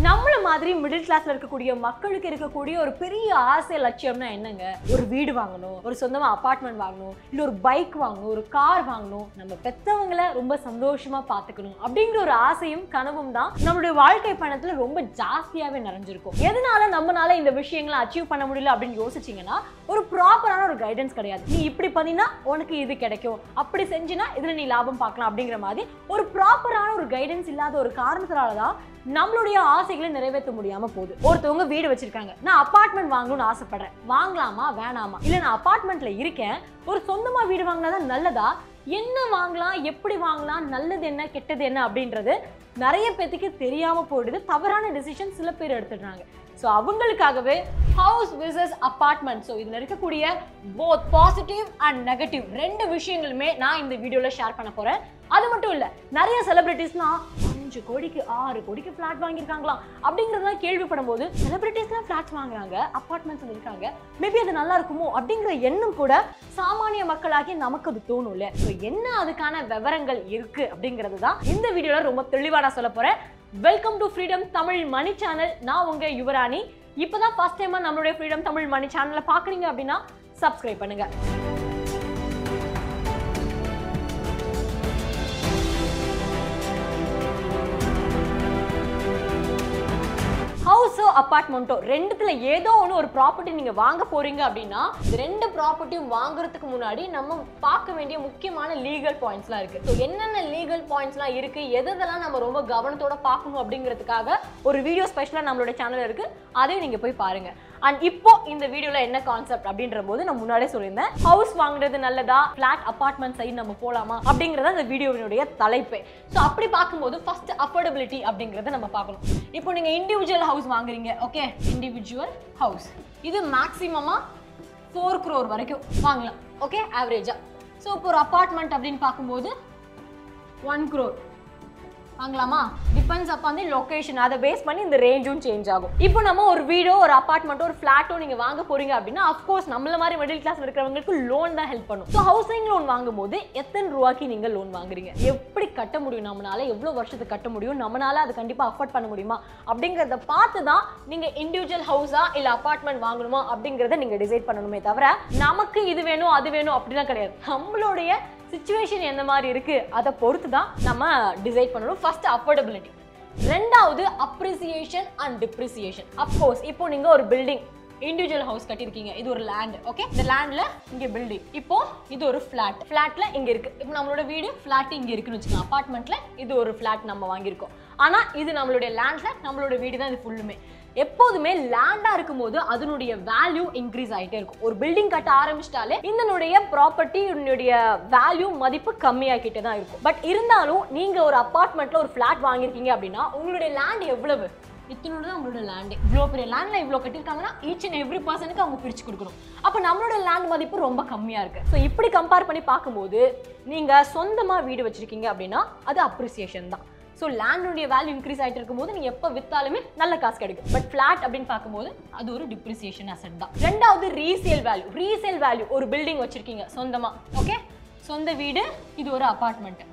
நம்மள மாதிரி மிடில் கிளாஸ்ல இருக்கக்கூடிய மக்களுக்கு இருக்கக்கூடிய ஒரு பெரிய ஆசை லட்சியம்னா என்னங்க ஒரு வீடு வாங்கணும் ஒரு சொந்தமா அபார்ட்மெண்ட் வாங்கணும் இல்ல ஒரு பைக் வாங்கணும் ஒரு கார் வாங்கணும் நம்ம பெத்தவங்கள ரொம்ப சந்தோஷமா பாத்துக்கணும் அப்படிங்கிற ஒரு ஆசையும் கனவும் தான் நம்மளுடைய வாழ்க்கை பயணத்துல ரொம்ப ஜாஸ்தியாவே நிறைஞ்சிருக்கும் எதனால நம்மனால இந்த விஷயங்களை அச்சீவ் பண்ண முடியல அப்படின்னு யோசிச்சீங்கன்னா ஒரு ப்ராப்பரான ஒரு கைடன்ஸ் கிடையாது நீ இப்படி பண்ணினா உனக்கு இது கிடைக்கும் அப்படி செஞ்சினா இதுல நீ லாபம் பார்க்கலாம் அப்படிங்கிற மாதிரி ஒரு ப்ராப்பரான ஒரு கைடன்ஸ் இல்லாத ஒரு காரணத்தினால தான் நம்மளுடைய ஆசைகளை நிறைவேற்ற முடியாம போகுது ஒருத்தவங்க வீடு வச்சிருக்காங்க நான் அபார்ட்மெண்ட் வாங்கணும்னு ஆசைப்படுறேன் வாங்கலாமா வேணாமா இல்ல நான் அபார்ட்மெண்ட்ல இருக்கேன் ஒரு சொந்தமா வீடு வாங்கினா தான் நல்லதா என்ன வாங்கலாம் எப்படி வாங்கலாம் நல்லது என்ன கெட்டது என்ன அப்படின்றது நிறைய பேத்துக்கு தெரியாம போயிடுது தவறான டிசிஷன் சில பேர் எடுத்துடுறாங்க ஸோ அவங்களுக்காகவே ஹவுஸ் விசஸ் அப்பார்ட்மெண்ட் ஸோ இதில் இருக்கக்கூடிய போத் பாசிட்டிவ் அண்ட் நெகட்டிவ் ரெண்டு விஷயங்களுமே நான் இந்த வீடியோவில் ஷேர் பண்ண போகிறேன் அது மட்டும் இல்லை நிறைய செலிபிரிட்டிஸ்லாம் அஞ்சு கோடிக்கு ஆறு கோடிக்கு ஃப்ளாட் வாங்கியிருக்காங்களாம் அப்படிங்கிறதெல்லாம் கேள்விப்படும் போது செலிபிரிட்டிஸ்லாம் ஃப்ளாட்ஸ் வாங்குறாங்க அப்பார்ட்மெண்ட்ஸ் இருக்காங்க மேபி அது நல்லா இருக்குமோ அப்படிங்கிற எண்ணம் கூட சாமானிய மக்களாகி நமக்கு அது தோணும் இல்ல ஸோ என்ன அதுக்கான விவரங்கள் இருக்கு அப்படிங்கிறது தான் இந்த வீடியோல ரொம்ப தெளிவா நான் சொல்ல போறேன் welcome to freedom Tamil Mani channel நான் உங்க யுவராணி இப்பதான் ஃபர்ஸ்ட் டைமா நம்மளுடைய ஃப்ரீடம் தமிழ் மணி சேனலை பாக்குறீங்க அப்படின்னா சப்ஸ்கிரைப் பண்ணுங்க ஹவுஸோ அப்பார்ட்மெண்ட்டோ ரெண்டுத்துல ஏதோ ஒன்று ஒரு ப்ராப்பர்ட்டி நீங்க வாங்க போறீங்க அப்படின்னா இந்த ரெண்டு ப்ராப்பர்ட்டியும் வாங்குறதுக்கு முன்னாடி நம்ம பார்க்க வேண்டிய முக்கியமான லீகல் பாயிண்ட்ஸ்லாம் இருக்கு ஸோ என்னென்ன லீகல் பாயிண்ட்ஸ்லாம் இருக்கு எதெல்லாம் நம்ம ரொம்ப கவனத்தோட பார்க்கணும் அப்படிங்கிறதுக்காக ஒரு வீடியோ ஸ்பெஷலாக நம்மளோட சேனல் இருக்கு அதையும் நீங்க போய் பாருங்க அண்ட் இப்போ இந்த வீடியோல என்ன கான்செப்ட் அப்படின்ற போது நான் முன்னாடியே சொல்லியிருந்தேன் ஹவுஸ் வாங்குறது நல்லதா ஃபிளாட் அபார்ட்மெண்ட் சைடு நம்ம போலாமா அப்படிங்கறத அந்த வீடியோவினுடைய தலைப்பே ஸோ அப்படி பார்க்கும்போது ஃபர்ஸ்ட் அஃபோர்டபிலிட்டி அப்படிங்கறத நம்ம பார்க்கணும் இப்போ நீங்க இண்டிவிஜுவல் ஹவுஸ் வாங்குறீங்க ஓகே இண்டிவிஜுவல் ஹவுஸ் இது மேக்ஸிமமா ஃபோர் க்ரோர் வரைக்கும் வாங்கலாம் ஓகே ஆவரேஜா ஸோ இப்போ ஒரு அபார்ட்மெண்ட் அப்படின்னு பார்க்கும்போது ஒன் க்ரோர் வாங்கலாமா டிபெண்ட்ஸ் அப்பான் தி லொகேஷன் அதை பேஸ் பண்ணி இந்த ரேஞ்சும் சேஞ்ச் ஆகும் இப்போ நம்ம ஒரு வீடோ ஒரு அபார்ட்மெண்ட்டோ ஒரு ஃபிளாட்டோ நீங்க வாங்க போறீங்க அப்படின்னா அஃப்கோர்ஸ் நம்மள மாதிரி மிடில் கிளாஸ் இருக்கிறவங்களுக்கு லோன் தான் ஹெல்ப் பண்ணும் ஸோ ஹவுசிங் லோன் வாங்கும்போது எத்தனை ரூபாய்க்கு நீங்க லோன் வாங்குறீங்க எப்படி கட்ட முடியும் நம்மளால எவ்வளவு வருஷத்துக்கு கட்ட முடியும் நம்மளால அது கண்டிப்பா அஃபோர்ட் பண்ண முடியுமா அப்படிங்கறத பார்த்து தான் நீங்க இண்டிவிஜுவல் ஹவுஸா இல்ல அபார்ட்மெண்ட் வாங்கணுமா அப்படிங்கறத நீங்க டிசைட் பண்ணணுமே தவிர நமக்கு இது வேணும் அது வேணும் அப்படிலாம் கிடையாது நம்மளுடைய சுச்சுவேஷன் எந்த மாதிரி இருக்கு அதை பொறுத்து தான் நம்ம டிசைட் பண்ணணும் ஃபர்ஸ்ட் அஃபோர்டபிலிட்டி ரெண்டாவது அப்ரிசியேஷன் அண்ட் டிப்ரிசியேஷன் அப்கோர்ஸ் இப்போ நீங்க ஒரு பில்டிங் இண்டிவிஜுவல் ஹவுஸ் கட்டியிருக்கீங்க இது ஒரு லேண்ட் ஓகே இந்த லேண்ட்ல இங்க பில்டிங் இப்போ இது ஒரு ஃபிளாட் ஃபிளாட்ல இங்க இருக்கு இப்போ நம்மளோட வீடு ஃபிளாட் இங்க இருக்குன்னு வச்சுக்கோங்க அபார்ட்மெண்ட்ல இது ஒரு ஃபிளாட் நம்ம வாங்கியிருக்கோம் ஆனா இது நம்மளுடைய லேண்ட்ல நம்மளோட வீடு தான் இது ஃபுல்லுமே எப்போதுமே லேண்டா இருக்கும்போது அதனுடைய வேல்யூ இன்க்ரீஸ் ஆயிட்டே இருக்கும் ஒரு பில்டிங் கட்ட ஆரம்பிச்சிட்டாலே இதனுடைய ப்ராப்பர்ட்டி இதனுடைய வேல்யூ மதிப்பு கம்மியாகிட்டே தான் இருக்கும் பட் இருந்தாலும் நீங்க ஒரு அபார்ட்மெண்ட்ல ஒரு ஃபிளாட் வாங்கியிருக்கீங்க அப்படின்னா உங்களுடைய லேண்ட் எவ்வளவு இத்தனோட தான் உங்களோட லேண்டு இவ்வளோ பெரிய லேண்டில் இவ்வளோ கட்டியிருக்காங்கன்னா ஈச் அண்ட் எவ்ரி பர்சனுக்கு அவங்க பிரித்து கொடுக்கணும் அப்போ நம்மளோட லேண்ட் மதிப்பு ரொம்ப கம்மியாக இருக்குது ஸோ இப்படி கம்பேர் பண்ணி பார்க்கும்போது நீங்கள் சொந்தமாக வீடு வச்சுருக்கீங்க அப்படின்னா அது அப்ரிசியேஷன் தான் ஸோ லேண்டுடைய வேல்யூ இன்க்ரீஸ் ஆகிட்டு இருக்கும்போது நீங்கள் எப்போ வித்தாலுமே நல்ல காசு கிடைக்கும் பட் ஃப்ளாட் அப்படின்னு பார்க்கும்போது அது ஒரு டிப்ரிசியேஷன் அசட் தான் ரெண்டாவது ரீசேல் வேல்யூ ரீசேல் வேல்யூ ஒரு பில்டிங் வச்சிருக்கீங்க சொந்தமாக ஓகே சொந்த வீடு இது ஒரு அபார்ட்மெண்ட்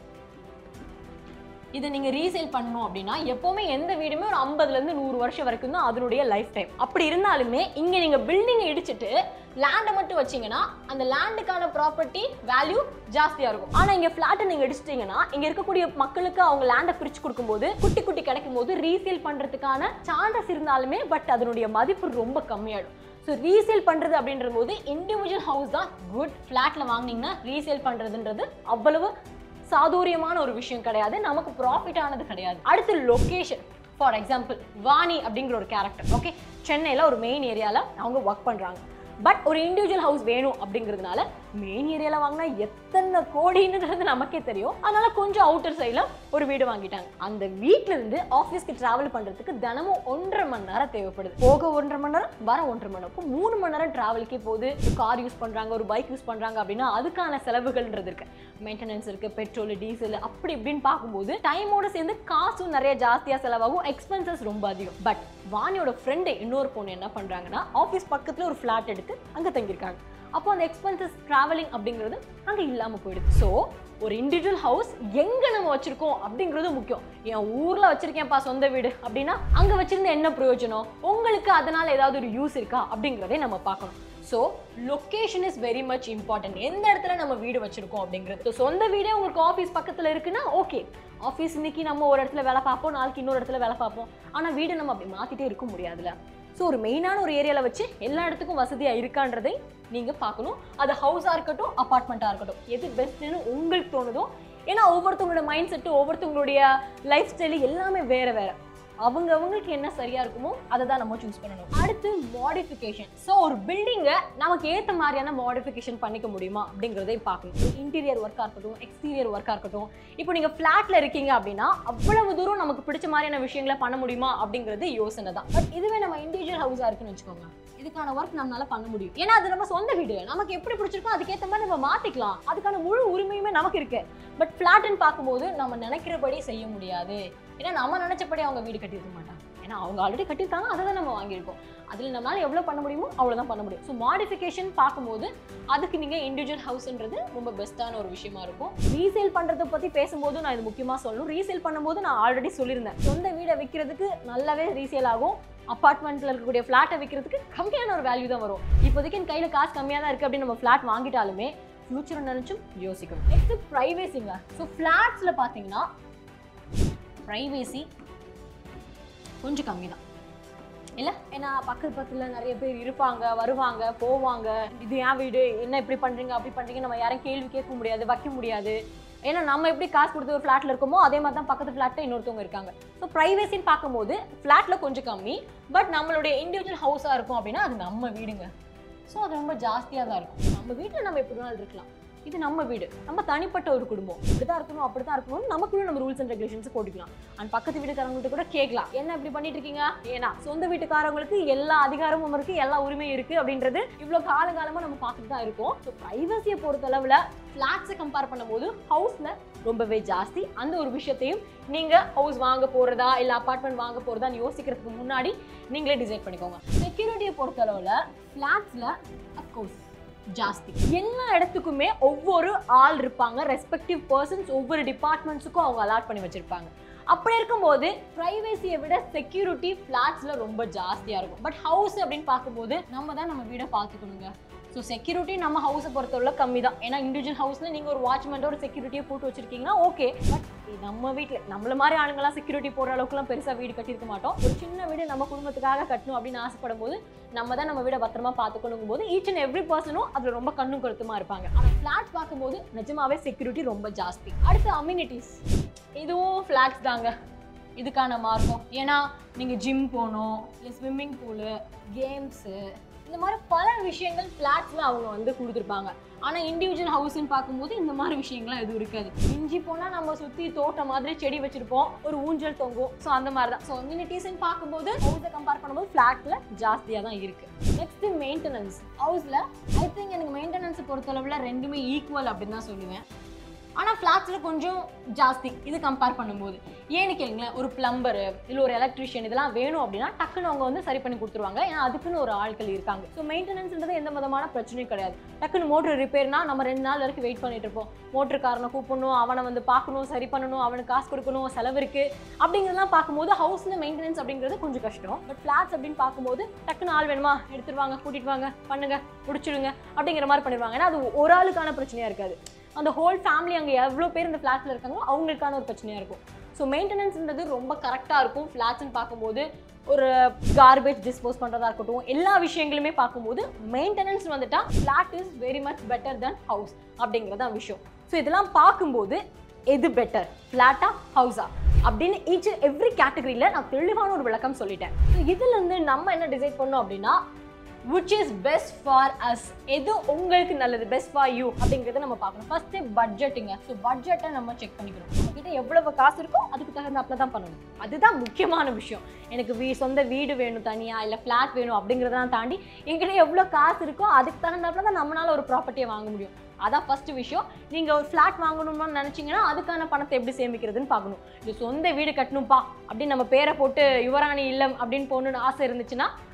இதை நீங்கள் ரீசேல் பண்ணணும் அப்படின்னா எப்போவுமே எந்த வீடுமே ஒரு ஐம்பதுலேருந்து நூறு வருஷம் வரைக்கும் தான் அதனுடைய லைஃப் டைம் அப்படி இருந்தாலுமே இங்கே நீங்கள் பில்டிங்கை இடிச்சிட்டு லேண்டை மட்டும் வச்சீங்கன்னா அந்த லேண்டுக்கான ப்ராப்பர்ட்டி வேல்யூ ஜாஸ்தியாக இருக்கும் ஆனால் இங்கே ஃப்ளாட்டை நீங்கள் இடிச்சிட்டிங்கன்னா இங்கே இருக்கக்கூடிய மக்களுக்கு அவங்க லேண்டை பிரித்து கொடுக்கும்போது குட்டி குட்டி கிடைக்கும் போது ரீசேல் பண்ணுறதுக்கான சான்சஸ் இருந்தாலுமே பட் அதனுடைய மதிப்பு ரொம்ப கம்மியாயிடும் ஸோ ரீசேல் பண்ணுறது அப்படின்ற போது இண்டிவிஜுவல் ஹவுஸ் தான் குட் ஃப்ளாட்டில் வாங்கினீங்கன்னா ரீசேல் பண்ணுறதுன்றது அவ்வளவு சாதுரியமான ஒரு விஷயம் கிடையாது நமக்கு ப்ராஃபிட் ஆனது கிடையாது அடுத்து லொக்கேஷன் ஃபார் எக்ஸாம்பிள் வாணி அப்படிங்கிற ஒரு கேரக்டர் ஓகே சென்னையில் ஒரு மெயின் ஏரியாவில் அவங்க ஒர்க் பண்ணுறாங்க பட் ஒரு இண்டிவிஜுவல் ஹவுஸ் வேணும் அப்படிங்கிறதுனால மெயின் ஏரியாவில் வாங்கினா எத்தனை கோடின்றது நமக்கே தெரியும் அதனால கொஞ்சம் அவுட்டர் சைடில் ஒரு வீடு வாங்கிட்டாங்க அந்த வீட்ல இருந்து ஆஃபீஸ்க்கு டிராவல் பண்ணுறதுக்கு தினமும் ஒன்றரை மணி நேரம் தேவைப்படுது போக ஒன்றரை மணி நேரம் வர ஒன்றரை மணி நேரம் இப்போ மூணு மணி நேரம் டிராவலுக்கே போகுது கார் யூஸ் பண்ணுறாங்க ஒரு பைக் யூஸ் பண்ணுறாங்க அப்படின்னா அதுக்கான செலவுகள்ன்றது இருக்கு மெயின்டெனன்ஸ் இருக்கு பெட்ரோல் டீசல் அப்படி இப்படின்னு பார்க்கும்போது டைமோட சேர்ந்து காசும் நிறைய ஜாஸ்தியாக செலவாகும் எக்ஸ்பென்சஸ் ரொம்ப அதிகம் பட் வாணியோட ஃப்ரெண்டு இன்னொரு பொண்ணு என்ன பண்ணுறாங்கன்னா ஆஃபீஸ் பக்கத்தில் ஒரு ஃப்ளாட் எடுத்து அங்கே தங்கியிருக்காங்க அப்போ அந்த எக்ஸ்பென்சஸ் ட்ராவலிங் அப்படிங்கிறது அங்கே இல்லாமல் போயிடுது ஸோ ஒரு இண்டிவிஜுவல் ஹவுஸ் எங்கே நம்ம வச்சிருக்கோம் அப்படிங்கிறது முக்கியம் என் ஊரில் வச்சிருக்கேன்ப்பா சொந்த வீடு அப்படின்னா அங்கே வச்சிருந்த என்ன பிரயோஜனம் உங்களுக்கு அதனால் ஏதாவது ஒரு யூஸ் இருக்கா அப்படிங்கிறதே நம்ம பார்க்கணும் so location is very much important எந்த இடத்துல நம்ம வீடு வச்சிருக்கோம் அப்படிங்கிறது ஸோ சொந்த வீடே உங்களுக்கு ஆஃபீஸ் பக்கத்தில் இருக்குன்னா ஓகே ஆஃபீஸ் இன்னைக்கு நம்ம ஒரு இடத்துல வேலை பார்ப்போம் நாளைக்கு இன்னொரு இடத்துல வேலை பார்ப்போம் ஆனால் வீடு நம்ம அப்படி மாற்றிட்டே இருக்க முடியாதுல்ல ஸோ ஒரு மெயினான ஒரு ஏரியாவில் வச்சு எல்லா இடத்துக்கும் வசதியாக இருக்கான்றதை நீங்கள் பார்க்கணும் அது ஹவுஸாக இருக்கட்டும் அப்பார்ட்மெண்ட்டாக இருக்கட்டும் எது பெஸ்ட்டுன்னு உங்களுக்கு தோணுதோ ஏன்னா ஒவ்வொருத்தவங்களோட மைண்ட் செட்டு ஒவ்வொருத்தவங்களுடைய லைஃப் ஸ்டைலு எல்லாமே வேறு வேறு அவங்க அவங்களுக்கு என்ன சரியா இருக்குமோ அதை தான் நம்ம சூஸ் பண்ணணும் அடுத்து மாடிஃபிகேஷன் ஸோ ஒரு பில்டிங்கை நமக்கு ஏற்ற மாதிரியான மாடிஃபிகேஷன் பண்ணிக்க முடியுமா அப்படிங்கிறதையும் பார்க்கணும் இன்டீரியர் ஒர்க்காக இருக்கட்டும் எக்ஸ்டீரியர் ஒர்க்காக இருக்கட்டும் இப்போ நீங்கள் ஃப்ளாட்டில் இருக்கீங்க அப்படின்னா அவ்வளவு தூரம் நமக்கு பிடிச்ச மாதிரியான விஷயங்களை பண்ண முடியுமா அப்படிங்கிறது யோசனை தான் பட் இதுவே நம்ம இண்டிவிஜுவல் ஹவுஸாக இருக்குன்னு வச்சுக்கோங்க இதுக்கான ஒர்க் நம்மளால பண்ண முடியும் ஏன்னா அது நம்ம சொந்த வீடு நமக்கு எப்படி பிடிச்சிருக்கோ அதுக்கேற்ற மாதிரி நம்ம மாத்திக்கலாம் அதுக்கான முழு உரிமையுமே நமக்கு இருக்கு பட் ஃப்ளாட்னு பார்க்கும்போது நம்ம நினைக்கிறபடி செய்ய முடியாது ஏன்னா நம்ம நினைச்சபடி அவங்க வீடு கட்டியிருக்க மாட்டாங்க ஏன்னா அவங்க ஆல்ரெடி கட்டியிருக்காங்க அதை தான் நம்ம வாங்கியிருக்கோம் அதில் நம்மளால எவ்வளோ பண்ண முடியுமோ அவ்வளோதான் பண்ண முடியும் ஸோ மாடிஃபிகேஷன் பார்க்கும்போது அதுக்கு நீங்கள் இண்டிவிஜுவல் ஹவுஸ்ன்றது ரொம்ப பெஸ்ட்டான ஒரு விஷயமா இருக்கும் ரீசேல் பண்ணுறதை பற்றி பேசும்போது நான் இது முக்கியமாக சொல்லணும் ரீசேல் பண்ணும்போது நான் ஆல்ரெடி சொல்லியிருந்தேன் சொந்த வீடை விற்கிறதுக்கு நல்லாவே ரீசேல் ஆகும் அப்பார்ட்மெண்ட்டில் இருக்கக்கூடிய ஃப்ளாட்டை விற்கிறதுக்கு கம்மியான ஒரு வேல்யூ தான் வரும் இப்போதைக்கு என் கையில் காசு கம்மியாக தான் இருக்குது அப்படின்னு நம்ம ஃப்ளாட் வாங்கிட்டாலுமே ஃபியூச்சரை நினச்சும் யோசிக்கணும் நெக்ஸ்ட் ப்ரைவேசிங்க ஸோ ஃப்ளாட்ஸில் பார்த்தீங்கன்னா ப்ரைவேசி கொஞ்சம் கம்மி தான் இல்லை ஏன்னா பக்கத்து பக்கத்தில் நிறைய பேர் இருப்பாங்க வருவாங்க போவாங்க இது என் வீடு என்ன இப்படி பண்ணுறீங்க அப்படி பண்ணுறீங்க நம்ம யாரும் கேள்வி கேட்க முடியாது வைக்க முடியாது ஏன்னா நம்ம எப்படி காசு கொடுத்து ஒரு ஃப்ளாட்டில் இருக்கோமோ அதே மாதிரி தான் பக்கத்து ஃப்ளாட்டில் இன்னொருத்தவங்க இருக்காங்க ஸோ ப்ரைவேசின்னு பார்க்கும்போது ஃப்ளாட்டில் கொஞ்சம் கம்மி பட் நம்மளுடைய இண்டிவிஜுவல் ஹவுஸாக இருக்கும் அப்படின்னா அது நம்ம வீடுங்க ஸோ அது ரொம்ப ஜாஸ்தியாக தான் இருக்கும் நம்ம வீட்டில் நம்ம எப்படி வேணாலும் இருக்கலாம் இது நம்ம வீடு நம்ம தனிப்பட்ட ஒரு குடும்பம் இப்படி தான் இருக்கணும் அப்படி தான் இருக்கணும் நமக்குள்ள நம்ம ரூல்ஸ் அண்ட் ரெகுலேஷன்ஸ் போட்டுக்கலாம் அண்ட் பக்கத்து வீட்டுக்காரங்கள்ட்ட கூட கேட்கலாம் என்ன இப்படி பண்ணிட்டு இருக்கீங்க ஏன்னா சொந்த வீட்டுக்காரங்களுக்கு எல்லா அதிகாரமும் இருக்கு எல்லா உரிமையும் இருக்கு அப்படின்றது இவ்வளோ காலகாலமாக நம்ம பார்த்துட்டு தான் இருக்கோம் ஸோ ப்ரைவசியை பொறுத்தளவில் ஃப்ளாட்ஸை கம்பேர் பண்ணும்போது ஹவுஸில் ரொம்பவே ஜாஸ்தி அந்த ஒரு விஷயத்தையும் நீங்கள் ஹவுஸ் வாங்க போகிறதா இல்லை அப்பார்ட்மெண்ட் வாங்க போகிறதான்னு யோசிக்கிறதுக்கு முன்னாடி நீங்களே டிசைட் பண்ணிக்கோங்க செக்யூரிட்டியை பொறுத்தளவில் ஃப்ளாட்ஸில் அஃப்கோர்ஸ் ஜாஸ்தி எல்லா இடத்துக்குமே ஒவ்வொரு ஆள் இருப்பாங்க ரெஸ்பெக்டிவ் பர்சன்ஸ் ஒவ்வொரு டிபார்ட்மெண்ட்ஸுக்கும் அவங்க அலாட் பண்ணி வச்சிருப்பாங்க அப்படி இருக்கும்போது ப்ரைவேசியை விட செக்யூரிட்டி ஃப்ளாட்ஸில் ரொம்ப ஜாஸ்தியாக இருக்கும் பட் ஹவுஸ் அப்படின்னு பார்க்கும்போது நம்ம தான் நம்ம வீடை பார்த்துக்கணுங்க ஸோ செக்யூரிட்டி நம்ம ஹவுஸை பொறுத்தவரை கம்மி தான் ஏன்னா இண்டிவிஜுவல் ஹவுஸில் நீங்கள் ஒரு வாட்ச்மேனோட செக்யூரிட்டியை போட்டு வச்சிருக்கீங்கன்னா ஓகே பட் நம்ம வீட்டில் நம்மள மாதிரி ஆளுங்களாம் செக்யூரிட்டி போடுற அளவுக்குலாம் பெருசாக வீடு கட்டியிருக்க மாட்டோம் ஒரு சின்ன வீடு நம்ம குடும்பத்துக்காக கட்டணும் அப்படின்னு ஆசைப்படும் போது நம்ம தான் நம்ம வீடை பத்திரமா பார்த்துக்கணும் போது ஈச் அண்ட் எவ்ரி பர்சனும் அதில் ரொம்ப கண்ணும் கருத்துமா இருப்பாங்க ஆனால் ஃப்ளாட் பார்க்கும்போது நிஜமாவே செக்யூரிட்டி ரொம்ப ஜாஸ்தி அடுத்து அம்யூனிட்டிஸ் இதுவும் ஃப்ளாட்ஸ் தாங்க இதுக்கான மார்க்கம் ஏன்னா நீங்கள் ஜிம் போகணும் இல்லை ஸ்விம்மிங் பூலு கேம்ஸு இந்த மாதிரி பல விஷயங்கள் ஃப்ளாட்ஸில் அவங்க வந்து கொடுத்துருப்பாங்க ஆனால் இண்டிவிஜுவல் ஹவுஸ்ன்னு பார்க்கும்போது இந்த மாதிரி விஷயங்கள்லாம் எதுவும் இருக்காது மிஞ்சி போனால் நம்ம சுற்றி தோட்டம் மாதிரி செடி வச்சுருப்போம் ஒரு ஊஞ்சல் தொங்கும் ஸோ அந்த மாதிரி தான் ஸோ அம்யூனிட்டிஸ்ன்னு பார்க்கும்போது ஹவுஸை கம்பேர் பண்ணும்போது ஃப்ளாட்டில் ஜாஸ்தியாக தான் இருக்குது நெக்ஸ்ட்டு மெயின்டெனன்ஸ் ஹவுஸில் ஐ திங்க் எனக்கு மெயின்டெனன்ஸை பொறுத்தளவில் ரெண்டுமே ஈக்குவல் அப்படின்னு தான் சொல்லுவேன் ஆனால் ஃப்ளாட்ஸில் கொஞ்சம் ஜாஸ்தி இது கம்பேர் பண்ணும்போது ஏன்னு கேளுங்களேன் ஒரு பிளம்பரு இல்லை ஒரு எலக்ட்ரிஷியன் இதெல்லாம் வேணும் அப்படின்னா டக்குன்னு அவங்க வந்து சரி பண்ணி கொடுத்துருவாங்க ஏன்னா அதுக்குன்னு ஒரு ஆட்கள் இருக்காங்க ஸோ மெயின்டெனன்ஸ்ன்றது எந்த விதமான பிரச்சனையும் கிடையாது டக்குன்னு மோட்டர் ரிப்பேர்னா நம்ம ரெண்டு நாள் வரைக்கும் வெயிட் பண்ணிட்டு இருப்போம் மோட்டருக்காரனை கூப்பிடணும் அவனை வந்து பார்க்கணும் சரி பண்ணணும் அவனுக்கு காசு கொடுக்கணும் செலவு இருக்கு அப்படிங்கிறதெல்லாம் பார்க்கும்போது ஹவுஸில் மெயின்டெனன்ஸ் அப்படிங்கிறது கொஞ்சம் கஷ்டம் பட் ஃப்ளாட்ஸ் அப்படின்னு பார்க்கும்போது டக்குன்னு ஆள் வேணுமா எடுத்துட்டு வாங்க கூட்டிட்டு வாங்க பண்ணுங்க முடிச்சிடுங்க அப்படிங்கிற மாதிரி பண்ணிடுவாங்க ஏன்னா அது ஒரு ஆளுக்கான பிரச்சனையாக இருக்காது அந்த ஹோல் ஃபேமிலி அங்கே எவ்வளோ பேர் இந்த ஃப்ளாட்டில் இருக்காங்களோ அவங்களுக்கான ஒரு பிரச்சனையாக இருக்கும் ஸோ மெயின்டெனன்ஸ்ன்றது ரொம்ப கரெக்டாக இருக்கும் ஃப்ளாட்ஸ்னு பார்க்கும்போது ஒரு கார்பேஜ் டிஸ்போஸ் பண்ணுறதா இருக்கட்டும் எல்லா விஷயங்களுமே பார்க்கும்போது மெயின்டெனன்ஸ் வந்துட்டா flat is very much better then house அப்படிங்கிறது தான் விஷயம் ஸோ இதெல்லாம் பார்க்கும்போது எது பெட்டர் ஃப்ளாட்டா ஹவுஸா அப்படின்னு ஈச் எவ்ரி கேட்டகரியில் நான் தெளிவான ஒரு விளக்கம் சொல்லிட்டேன் ஸோ இதுலேருந்து நம்ம என்ன டிசைட் பண்ணோம் அப்படின்னா which is best for us எது உங்களுக்கு நல்லது பெஸ்ட் ஃபார் யூ அப்படிங்கிறத நம்ம பார்க்கணும் ஃபர்ஸ்ட்டு பட்ஜெட்டுங்க ஸோ பட்ஜெட்டை நம்ம செக் பண்ணிக்கணும் நம்மக்கிட்ட எவ்வளவு காசு இருக்கோ அதுக்கு தகுந்தாப்புல தான் பண்ணணும் அதுதான் முக்கியமான விஷயம் எனக்கு வீ சொந்த வீடு வேணும் தனியாக இல்லை ஃப்ளாட் வேணும் அப்படிங்கிறதெல்லாம் தாண்டி என்கிட்ட எவ்வளோ காசு இருக்கோ அதுக்கு தகுந்தாப்புல தான் நம்மளால ஒரு ப்ராப்பர்ட்டியை வாங்க முடியும் அதான் ஃபர்ஸ்ட் விஷயம் நீங்கள் ஒரு ஃப்ளாட் வாங்கணும்னு நினச்சிங்கன்னா அதுக்கான பணத்தை எப்படி சேமிக்கிறதுன்னு பார்க்கணும் இது சொந்த வீடு கட்டணும்ப்பா அப்படின்னு நம்ம பேரை போட்டு யுவராணி இல்லம் அப்படின்னு போகணுன்னு ஆசை இருந்துச்சுன்னா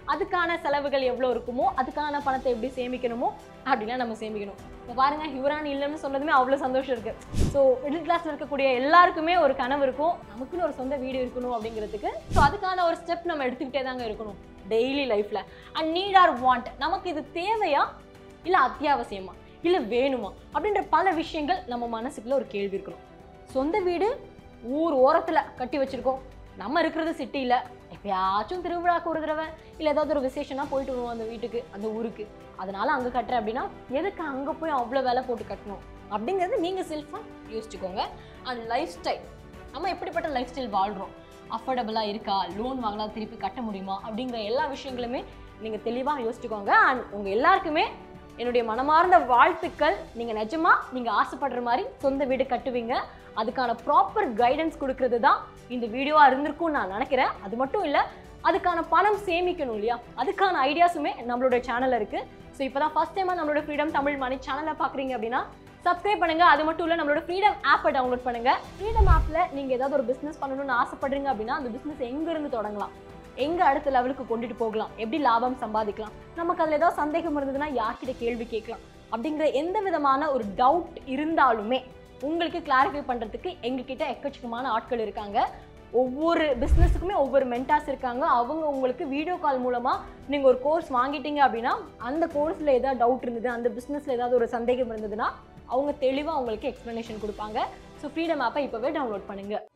அதுக்கான செலவுகள் எவ்வளோ இருக்குமோ அதுக்கான பணத்தை எப்படி சேமிக்கணுமோ அப்படிலாம் நம்ம சேமிக்கணும் இப்போ பாருங்க யுவரான் இல்லைன்னு சொன்னதுமே அவ்வளோ சந்தோஷம் இருக்கு ஸோ மிடில் கிளாஸ்ல இருக்கக்கூடிய எல்லாருக்குமே ஒரு கனவு இருக்கும் நமக்குன்னு ஒரு சொந்த வீடு இருக்கணும் அப்படிங்கிறதுக்கு ஸோ அதுக்கான ஒரு ஸ்டெப் நம்ம எடுத்துக்கிட்டே தாங்க இருக்கணும் டெய்லி லைஃப்ல அண்ட் நீட் ஆர் வாண்ட் நமக்கு இது தேவையா இல்லை அத்தியாவசியமா இல்லை வேணுமா அப்படின்ற பல விஷயங்கள் நம்ம மனசுக்குள்ள ஒரு கேள்வி இருக்கணும் சொந்த வீடு ஊர் ஓரத்தில் கட்டி வச்சிருக்கோம் நம்ம இருக்கிறது சிட்டியில் எப்பயாச்சும் திருவிழாக்கு ஒரு தடவை இல்லை ஏதாவது ஒரு விசேஷம்னா போயிட்டு வருவோம் அந்த வீட்டுக்கு அந்த ஊருக்கு அதனால அங்கே கட்டுறேன் அப்படின்னா எதுக்கு அங்கே போய் அவ்வளோ வேலை போட்டு கட்டணும் அப்படிங்கிறது நீங்கள் செல்ஃபாக யோசிச்சுக்கோங்க அண்ட் லைஃப் ஸ்டைல் நம்ம எப்படிப்பட்ட லைஃப் ஸ்டைல் வாழ்கிறோம் அஃபோர்டபுளாக இருக்கா லோன் வாங்கினா திருப்பி கட்ட முடியுமா அப்படிங்கிற எல்லா விஷயங்களுமே நீங்கள் தெளிவாக யோசிச்சுக்கோங்க அண்ட் உங்கள் எல்லாருக்குமே என்னுடைய மனமார்ந்த வாழ்த்துக்கள் நீங்கள் நிஜமா நீங்கள் ஆசைப்படுற மாதிரி சொந்த வீடு கட்டுவீங்க அதுக்கான ப்ராப்பர் கைடன்ஸ் கொடுக்கறது தான் இந்த வீடியோவாக இருந்திருக்கும்னு நான் நினைக்கிறேன் அது மட்டும் இல்லை அதுக்கான பணம் சேமிக்கணும் இல்லையா அதுக்கான ஐடியாஸுமே நம்மளோட சேனலில் இருக்குது ஸோ இப்போ தான் ஃபஸ்ட் டைமாக நம்மளோட ஃப்ரீடம் தமிழ் மணி சேனலை பார்க்குறீங்க அப்படின்னா சப்ஸ்கிரைப் பண்ணுங்க அது மட்டும் இல்லை நம்மளோட ஃப்ரீடம் ஆப்பை டவுன்லோட் பண்ணுங்க ஃப்ரீடம் ஆப்பில் நீங்கள் ஏதாவது ஒரு பிஸ்னஸ் பண்ணணும்னு ஆசைப்படுறீங்க அப்படின்னா அந்த பிஸ்னஸ் எங்கேருந்து தொடங்கலாம் எங்க அடுத்த லெவலுக்கு கொண்டுட்டு போகலாம் எப்படி லாபம் சம்பாதிக்கலாம் நமக்கு அதில் ஏதாவது சந்தேகம் இருந்ததுன்னா யார்கிட்ட கேள்வி கேட்கலாம் அப்படிங்கிற எந்த விதமான ஒரு டவுட் இருந்தாலுமே உங்களுக்கு கிளாரிஃபை பண்ணுறதுக்கு எங்ககிட்ட எக்கச்சக்கமான ஆட்கள் இருக்காங்க ஒவ்வொரு பிஸ்னஸுக்குமே ஒவ்வொரு மென்டாஸ் இருக்காங்க அவங்க உங்களுக்கு வீடியோ கால் மூலமாக நீங்கள் ஒரு கோர்ஸ் வாங்கிட்டீங்க அப்படின்னா அந்த கோர்ஸில் ஏதாவது டவுட் இருந்தது அந்த பிஸ்னஸில் ஏதாவது ஒரு சந்தேகம் இருந்ததுன்னா அவங்க தெளிவாக உங்களுக்கு எக்ஸ்ப்ளனேஷன் கொடுப்பாங்க ஸோ ஃப்ரீடம் ஆப்பை இப்போவே டவுன்லோட் பண்ணுங்கள்